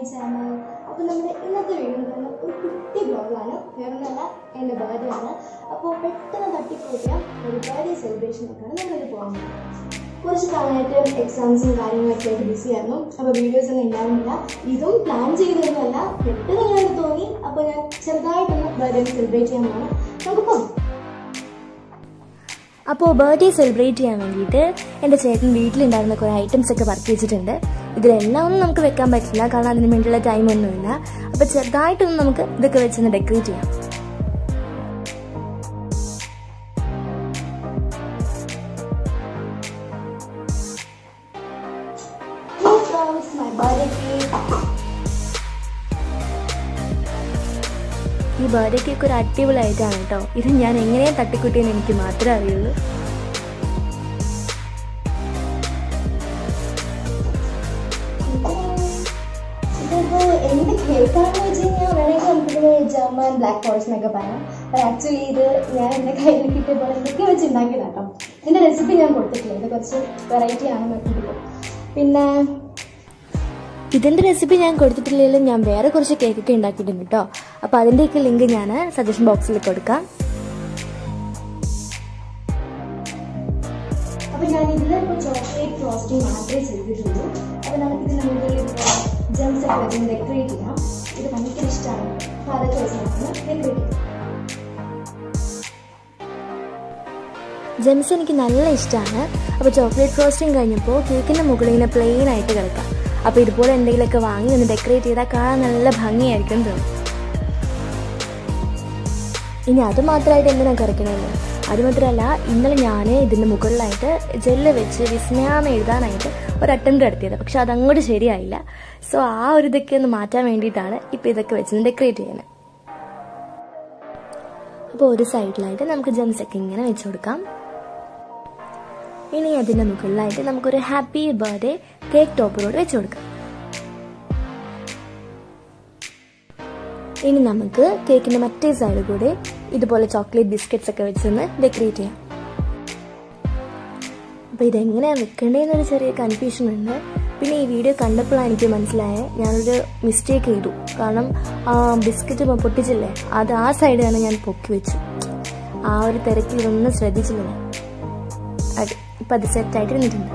Channel അപ്പോൾ നമ്മുടെ ഇന്നത്തെ വീഡിയോ എന്ന് പറയുന്നത് ഒരു കുട്ടി ബ്ലോഗാണ് വേറൊന്നല്ല എൻ്റെ ബർത്ത്ഡേ ആണ് അപ്പോൾ പെട്ടെന്ന് തട്ടിക്കൂട്ടിയ ഒരു ബർത്ത്ഡേ സെലിബ്രേഷനൊക്കെയാണ് നമ്മളിത് പോകുന്നത് കുറച്ച് കാലമായിട്ട് എക്സാംസും കാര്യങ്ങളൊക്കെ ആയിട്ട് ബിസി ആയിരുന്നു അപ്പോൾ വീഡിയോസ് ഒന്നും ഉണ്ടാവുന്നില്ല ഇതും പ്ലാൻ ചെയ്തതൊന്നുമല്ല പെട്ടെന്ന് ഇങ്ങനെ തോന്നി അപ്പോൾ ഞാൻ ചെറുതായിട്ടൊന്ന് ബർത്ത്ഡേ സെലിബ്രേറ്റ് ചെയ്യാൻ പോകണം നമുക്ക് പോകാം അപ്പോൾ ബർത്ത്ഡേ സെലിബ്രേറ്റ് ചെയ്യാൻ വേണ്ടിയിട്ട് എൻ്റെ ചേട്ടൻ വീട്ടിലുണ്ടായിരുന്ന കുറേ ഐറ്റംസ് ഒക്കെ പർച്ചേസിച്ചിട്ടുണ്ട് ഇതിലെല്ലാം ഒന്നും നമുക്ക് വെക്കാൻ പറ്റില്ല കാരണം അതിന് വേണ്ടിയുള്ള ടൈമൊന്നുമില്ല അപ്പോൾ ചെറുതായിട്ടൊന്ന് നമുക്ക് ഇതൊക്കെ വെച്ചൊന്ന് ഡെക്കറേറ്റ് ചെയ്യാം Here comes my birthday cake. ഈ ബർത്ത്ഡേ കേക്ക് ഒരു അടിപൊളി ആയിട്ടാണ് കേട്ടോ ഇത് ഞാൻ എങ്ങനെയാണ് തട്ടിക്കുട്ടിയെന്ന് എനിക്ക് മാത്രമേ അറിയുള്ളൂ ഇതിപ്പോ എന്ത് കേക്കാണെന്ന് വെച്ച് കഴിഞ്ഞാൽ വേണമെങ്കിൽ നമുക്കിതിന് ജർമ്മൻ ബ്ലാക്ക് ഫോറസ്റ്റ് എന്നൊക്കെ പറയാം പക്ഷേ ആക്ച്വലി ഇത് ഞാൻ എൻ്റെ കയ്യിൽ കിട്ടിയപ്പോൾ എന്തൊക്കെ വെച്ച് ഉണ്ടാക്കിയതാണ് കേട്ടോ ഇതിൻ്റെ റെസിപ്പി ഞാൻ കൊടുത്തിട്ടില്ല ഇത് കുറച്ച് വെറൈറ്റി ആണ് നോക്കിയിട്ട് പിന്നെ ഇതിൻ്റെ റെസിപ്പി ഞാൻ കൊടുത്തിട്ടില്ലെങ്കിലും ഞാൻ വേറെ കുറച്ച് കേക്കൊക്കെ ഉണ്ടാക്കിയിട്ടുണ്ട് കേട്ടോ അപ്പോൾ അതിൻ്റെയൊക്കെ ലിങ്ക് ഞാൻ സജഷൻ ബോക്സിൽ കൊടുക്കാം അപ്പോൾ ഞാൻ ഇതിൽ ഇപ്പോൾ ചോക്ലേറ്റ് ഫ്രോസ്റ്റിംഗ് മാത്രമേ ചെയ്തിട്ടുള്ളൂ അപ്പോൾ നമുക്ക് ഇതിന് മുകളിൽ ഇപ്പോൾ ജംസ് ഒക്കെ വെച്ച് ഡെക്കറേറ്റ് ചെയ്യാം ഇത് ഭയങ്കര ഇഷ്ടമാണ് അപ്പോൾ അതൊക്കെ വെച്ച് നമുക്ക് ഡെക്കറേറ്റ് ചെയ്യാം ജെംസ് എനിക്ക് നല്ല ഇഷ്ടമാണ് അപ്പോൾ ചോക്ലേറ്റ് ഫ്രോസ്റ്റിംഗ് കഴിഞ്ഞപ്പോൾ കേക്കിൻ്റെ മുകളിൽ ഇങ്ങനെ പ്ലെയിൻ ആയിട്ട് കിടക്കാം അപ്പോൾ ഇതുപോലെ എന്തെങ്കിലുമൊക്കെ വാങ്ങി ഒന്ന് ഡെക്കറേറ്റ് ചെയ്താൽ കാണാൻ നല്ല ഭംഗിയായിരിക്കും തോന്നും ഇനി അത് മാത്രമായിട്ട് എന്തിനാണ് കുറയ്ക്കണമല്ലോ അത് മാത്രമല്ല ഇന്നലെ ഞാൻ ഇതിൻ്റെ മുകളിലായിട്ട് ജെല്ല് വെച്ച് വിസ്മയാന്ന് എഴുതാനായിട്ട് ഒരു അറ്റംപ്റ്റ് നടത്തിയത് പക്ഷെ അതങ്ങോട്ട് ശരിയായില്ല സോ ആ ഒരു ഇതൊക്കെ ഒന്ന് മാറ്റാൻ വേണ്ടിയിട്ടാണ് ഇപ്പോൾ ഇതൊക്കെ വെച്ച് ഡെക്കറേറ്റ് ചെയ്യുന്നത് അപ്പോൾ ഒരു സൈഡിലായിട്ട് നമുക്ക് ജെംസ് ഒക്കെ ഇങ്ങനെ വെച്ച് കൊടുക്കാം ഇനി അതിൻ്റെ മുകളിലായിട്ട് നമുക്കൊരു ഹാപ്പി ബർത്ത്ഡേ കേക്ക് ടോപ്പറോട് വെച്ച് കൊടുക്കാം ഇനി നമുക്ക് കേക്കിൻ്റെ മറ്റേ സൈഡ് കൂടെ ഇതുപോലെ ചോക്ലേറ്റ് ബിസ്ക്കറ്റ്സ് ഒക്കെ വെച്ചൊന്ന് ഡെക്കറേറ്റ് ചെയ്യാം അപ്പോൾ ഇതെങ്ങനെയാണ് വെക്കേണ്ടതെന്നൊരു ചെറിയ കൺഫ്യൂഷൻ ഉണ്ട് പിന്നെ ഈ വീഡിയോ കണ്ടപ്പോഴാണ് എനിക്ക് മനസ്സിലായത് ഞാനൊരു മിസ്റ്റേക്ക് ചെയ്തു കാരണം ആ ബിസ്ക്കറ്റ് പൊട്ടിച്ചില്ലേ അത് ആ സൈഡാണ് ഞാൻ പൊക്കി വെച്ചു ആ ഒരു തിരക്കിൽ ഇതൊന്നും ശ്രദ്ധിച്ചില്ല ഞാൻ അത് ഇപ്പം അത് സെറ്റായിട്ട് ഇരുന്നിട്ടുണ്ട്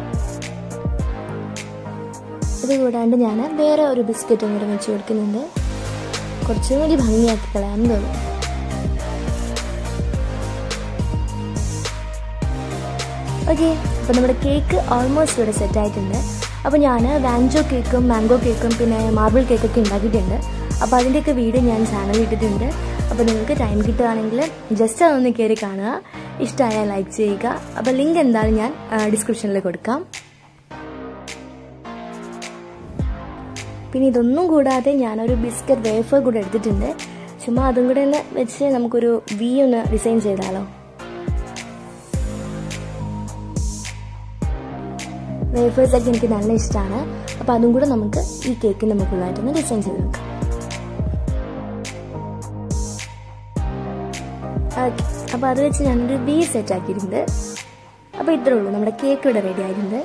ഇത് കൂടാണ്ട് ഞാൻ വേറെ ഒരു ബിസ്ക്കറ്റും കൂടെ വെച്ച് കൊടുക്കുന്നുണ്ട് കുറച്ചും കൂടി ഭംഗിയാക്കി കളയാൻ തോന്നും ഓക്കെ അപ്പോൾ നമ്മുടെ കേക്ക് ഓൾമോസ്റ്റ് ഇവിടെ സെറ്റ് ആയിട്ടുണ്ട് അപ്പോൾ ഞാൻ വാഞ്ചോ കേക്കും മാംഗോ കേക്കും പിന്നെ മാർബിൾ കേക്കൊക്കെ ഉണ്ടാക്കിയിട്ടുണ്ട് അപ്പോൾ അതിൻ്റെയൊക്കെ വീഡിയോ ഞാൻ ചാനലിൽ ഇട്ടിട്ടുണ്ട് അപ്പോൾ നിങ്ങൾക്ക് ടൈം കിട്ടുകയാണെങ്കിൽ ജസ്റ്റ് അതൊന്ന് കയറി കാണുക ഇഷ്ടമായാൽ ലൈക്ക് ചെയ്യുക അപ്പോൾ ലിങ്ക് എന്തായാലും ഞാൻ ഡിസ്ക്രിപ്ഷനിൽ കൊടുക്കാം പിന്നെ ഇതൊന്നും കൂടാതെ ഞാനൊരു ബിസ്ക്കറ്റ് വേഫർ കൂടെ എടുത്തിട്ടുണ്ട് ചുമ്മാ അതും കൂടെ ഒന്ന് വെച്ച് നമുക്കൊരു വി ഒന്ന് ഡിസൈൻ ചെയ്താലോ വേഫേഴ്സ് ഒക്കെ എനിക്ക് നല്ല ഇഷ്ടമാണ് അപ്പോൾ അതും കൂടെ നമുക്ക് ഈ കേക്കിൻ്റെ മുകളിലായിട്ടൊന്ന് ഡിസൈൻ ചെയ്ത് നോക്കാം ഓക്കെ അപ്പോൾ അത് വെച്ച് ഞാനൊരു വി സെറ്റ് ആക്കിയിട്ടുണ്ട് അപ്പോൾ ഇത്രേ ഉള്ളൂ നമ്മുടെ കേക്ക് ഇവിടെ റെഡി ആയിട്ടുണ്ട്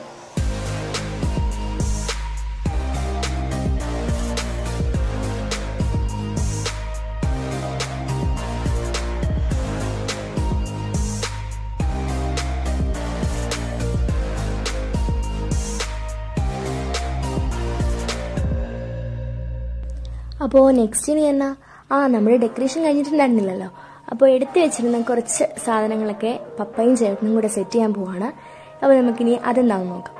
അപ്പോൾ നെക്സ്റ്റ് ഇനി എന്നാ ആ നമ്മുടെ ഡെക്കറേഷൻ കഴിഞ്ഞിട്ടുണ്ടായിരുന്നില്ലല്ലോ അപ്പോൾ എടുത്തു വെച്ചിരുന്ന കുറച്ച് സാധനങ്ങളൊക്കെ പപ്പയും ചേട്ടനും കൂടെ സെറ്റ് ചെയ്യാൻ പോവാണ് അപ്പോൾ നമുക്കിനി അതെന്താണെന്ന് നോക്കാം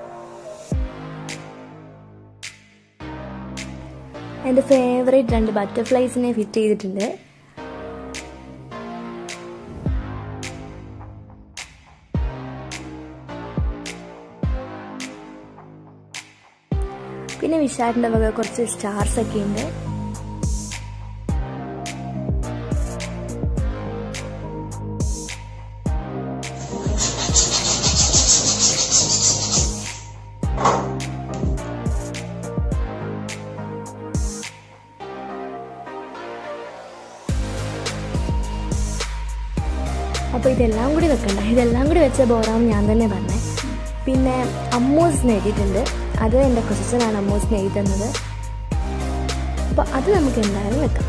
എൻ്റെ ഫേവറേറ്റ് രണ്ട് ബട്ടർഫ്ലൈസിനെ ഫിറ്റ് ചെയ്തിട്ടുണ്ട് പിന്നെ വിശാലിൻ്റെ വക കുറച്ച് സ്റ്റാർസ് ഒക്കെ ഉണ്ട് അപ്പോൾ ഇതെല്ലാം കൂടി വെക്കണ്ട ഇതെല്ലാം കൂടി വെച്ച ബോറാന്ന് ഞാൻ തന്നെ പറഞ്ഞേ പിന്നെ അമ്മൂസ് എഴുതിയിട്ടുണ്ട് അത് എൻ്റെ കൊച്ചനാണ് അമ്മൂസിന് എഴുതി തന്നത് അപ്പോൾ അത് നമുക്ക് എന്തായാലും വെക്കാം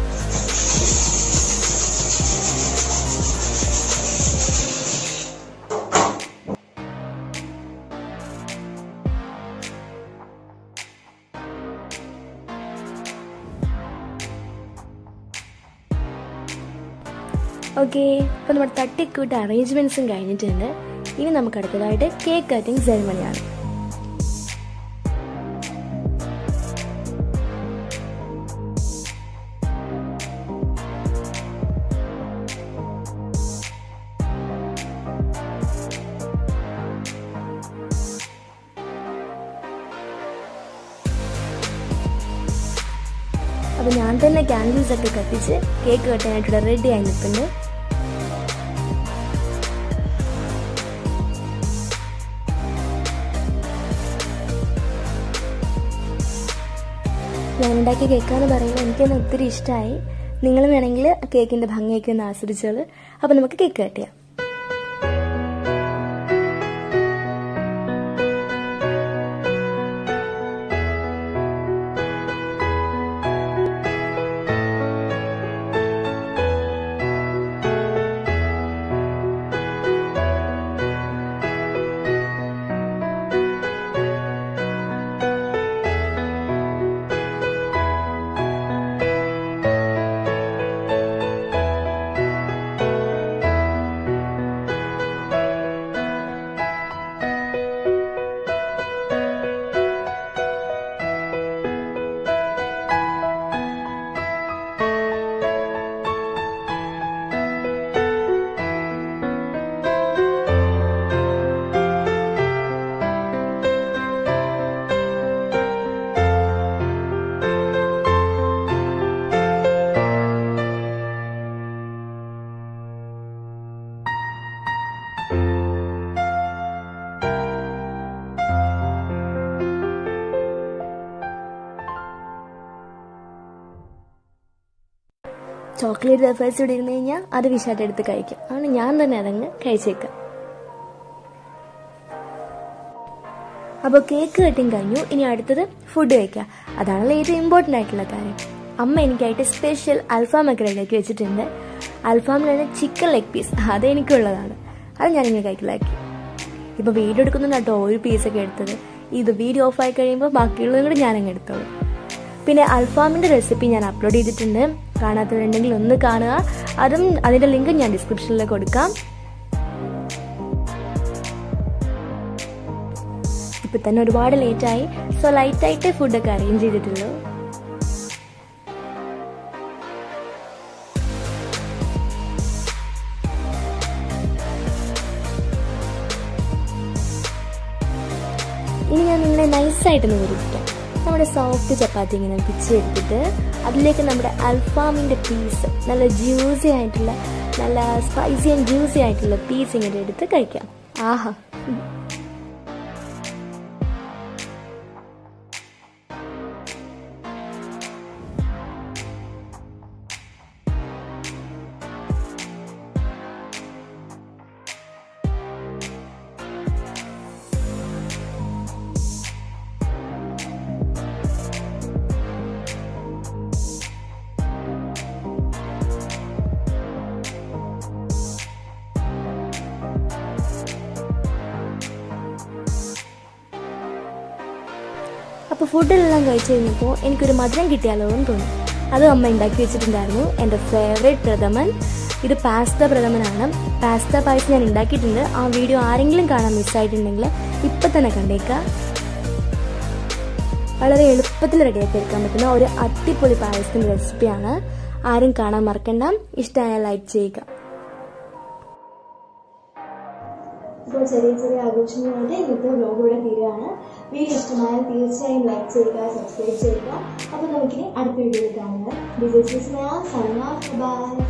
ഓക്കെ അപ്പോൾ നമ്മുടെ തട്ടിക്കൂട്ട് അറേഞ്ച്മെൻറ്റ്സും കഴിഞ്ഞിട്ടുണ്ട് ഇനി നമുക്ക് അടുത്തതായിട്ട് കേക്ക് കട്ടിങ് സെറിമണിയാണ് അപ്പോൾ ഞാൻ തന്നെ ക്യാൻഡിൽസ് ഒക്കെ കത്തിച്ച് കേക്ക് കട്ടാനായിട്ടുള്ള റെഡി ആയി നിൽക്കുന്നുണ്ട് ഞാൻ ഉണ്ടാക്കിയ കേക്കാന്ന് പറയുമ്പോൾ എനിക്കൊന്ന് ഒത്തിരി ഇഷ്ടമായി നിങ്ങൾ വേണമെങ്കിൽ കേക്കിൻ്റെ ഭംഗിയൊക്കെ ഒന്ന് ആസ്വദിച്ചോളൂ അപ്പോൾ നമുക്ക് കേക്ക് കട്ട് ചെയ്യാം ചോക്ലേറ്റ് വെഫേഴ്സ് ഇവിടെ ഇരുന്ന് കഴിഞ്ഞാൽ അത് വിശായിട്ട് എടുത്ത് കഴിക്കും അതുകൊണ്ട് ഞാൻ തന്നെ അതങ്ങ് കഴിച്ചേക്കാം അപ്പോൾ കേക്ക് കട്ടിങ് കഴിഞ്ഞു ഇനി അടുത്തത് ഫുഡ് കഴിക്കുക അതാണല്ലോ ഏറ്റവും ഇമ്പോർട്ടൻ്റ് ആയിട്ടുള്ള കാര്യം അമ്മ എനിക്കായിട്ട് സ്പെഷ്യൽ അൽഫാം ഒക്കെ റെഡിയാക്കി വെച്ചിട്ടുണ്ട് അൽഫാമിലാണ് ചിക്കൻ ലെഗ് പീസ് അത് എനിക്കുള്ളതാണ് അത് ഞാനിങ്ങനെ കഴിക്കലാക്കി ഇപ്പോൾ വീഡിയോ എടുക്കുന്നുണ്ട് കേട്ടോ ഒരു പീസൊക്കെ എടുത്തത് ഇത് വീഡിയോ ഓഫ് ആയി കഴിയുമ്പോൾ ബാക്കിയുള്ളതും കൂടി ഞാനങ്ങ് എടുത്തോളൂ പിന്നെ അൽഫാമിൻ്റെ റെസിപ്പി ഞാൻ അപ്ലോഡ് ചെയ്തിട്ടുണ്ട് കാണാത്തവരുണ്ടെങ്കിൽ ഒന്ന് കാണുക അതും അതിൻ്റെ ലിങ്ക് ഞാൻ ഡിസ്ക്രിപ്ഷനിൽ കൊടുക്കാം ഇപ്പം തന്നെ ഒരുപാട് ലേറ്റായി സോ ലൈറ്റായിട്ട് ഫുഡൊക്കെ അറേഞ്ച് ചെയ്തിട്ടുള്ളൂ ഇനി ഞാൻ നിങ്ങളെ നൈസായിട്ടൊന്ന് വിരിക്കാം നമ്മുടെ സോഫ്റ്റ് ചപ്പാത്തി ഇങ്ങനെ പിച്ചെടുത്തിട്ട് അതിലേക്ക് നമ്മുടെ അൽഫാമിൻ്റെ പീസ് നല്ല ജ്യൂസി ആയിട്ടുള്ള നല്ല സ്പൈസി ആൻഡ് ജ്യൂസി ആയിട്ടുള്ള പീസ് ഇങ്ങനെ എടുത്ത് കഴിക്കാം ആഹാ അപ്പോൾ ഫുഡെല്ലാം കഴിച്ച് കഴിഞ്ഞപ്പോൾ എനിക്കൊരു മധുരം കിട്ടിയാലോ എന്ന് തോന്നി അത് അമ്മ ഉണ്ടാക്കി വെച്ചിട്ടുണ്ടായിരുന്നു എൻ്റെ ഫേവറേറ്റ് പ്രഥമൻ ഇത് പാസ്ത പ്രഥമനാണ് പാസ്ത പായസം ഞാൻ ഉണ്ടാക്കിയിട്ടുണ്ട് ആ വീഡിയോ ആരെങ്കിലും കാണാൻ മിസ്സായിട്ടുണ്ടെങ്കിൽ ഇപ്പം തന്നെ കണ്ടേക്കാം വളരെ എളുപ്പത്തിൽ റെഡിയാക്കി എടുക്കാൻ പറ്റുന്ന ഒരു അടിപൊളി പായസത്തിൻ്റെ റെസിപ്പിയാണ് ആരും കാണാൻ മറക്കണ്ട ഇഷ്ടമായ ലൈക്ക് ചെയ്യുക അപ്പോൾ ചെറിയ ചെറിയ ആഘോഷങ്ങളായിട്ട് ഇന്നത്തെ വ്ലോഗ് ഇവിടെ തീരുകയാണ് വീഡിയോ ഇഷ്ടമായാൽ തീർച്ചയായും ലൈക്ക് ചെയ്യുക സബ്സ്ക്രൈബ് ചെയ്യുക അപ്പോൾ നമുക്കിനി അടുത്ത വീഡിയോയിൽ കാണുക ഡിസൈസ് സൈൻ ഓഫ് ബൈ